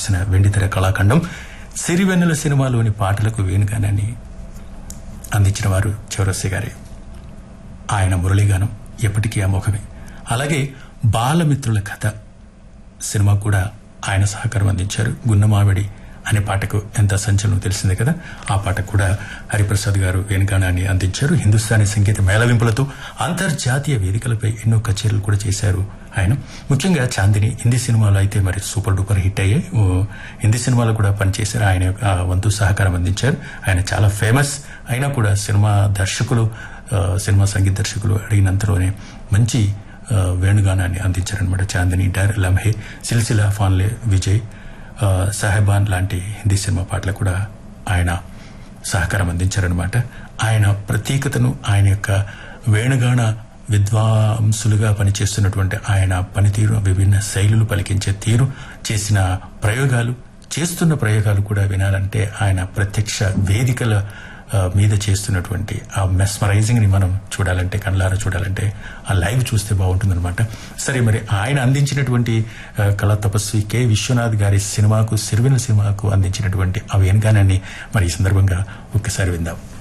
రాసిన వెండితెర కళాఖండం సిరివెన్నెల సినిమాలోని పాటలకు వేణుగానాన్ని అందించిన వారు చౌరస్య గారే ఆయన మురళీగానం ఎప్పటికీ అమోఘమే అలాగే బాలమిత్రుల కథ సినిమా కూడా ఆయన సహకారం అందించారు గున్నమావిడి అనే పాటకు ఎంత సంచలనం తెలిసిందే కదా ఆ పాట కూడా హరిప్రసాద్ గారు వేణుగానాన్ని అందించారు హిందుస్థానీ సంగీత మేళవింపులతో అంతర్జాతీయ వేదికలపై ఎన్నో కచేరీలు కూడా చేశారు ఆయన ముఖ్యంగా చాందిని హిందీ సినిమాలో అయితే మరి సూపర్ డూపర్ హిట్ అయ్యాయి ఓ, హిందీ సినిమాలో కూడా పనిచేశారు ఆయన యొక్క వంతు సహకారం అందించారు ఆయన చాలా ఫేమస్ అయినా కూడా సినిమా దర్శకులు ఆ, సినిమా సంగీత దర్శకులు అడిగినంతలోనే మంచి ఆ, వేణుగానాన్ని అందించారనమాట చాందిని డర్ లమ్హే సిల్సిలా ఫాన్లే విజయ్ ఆ, సాహెబాన్ లాంటి హిందీ సినిమా పాటలు కూడా ఆయన సహకారం అందించారనమాట ఆయన ప్రత్యేకతను ఆయన యొక్క వేణుగాన విద్వాంసులుగా పనిచేస్తున్నటువంటి ఆయన పనితీరు విభిన్న శైలులు పలికించే తీరు చేసిన ప్రయోగాలు చేస్తున్న ప్రయోగాలు కూడా వినాలంటే ఆయన ప్రత్యక్ష వేదికల ఆ, మీద చేస్తున్నటువంటి ఆ మెస్మరైజింగ్ ని మనం చూడాలంటే కళ్ళారా చూడాలంటే ఆ లైవ్ చూస్తే బాగుంటుందన్నమాట సరే మరి ఆయన అందించినటువంటి ఆ, కళా తపస్వి కె విశ్వనాథ్ గారి సినిమాకు సిరివెన సినిమాకు అందించినటువంటి ఆ వేణుగానాన్ని మరి ఈ సందర్భంగా ఒక్కసారి విందాం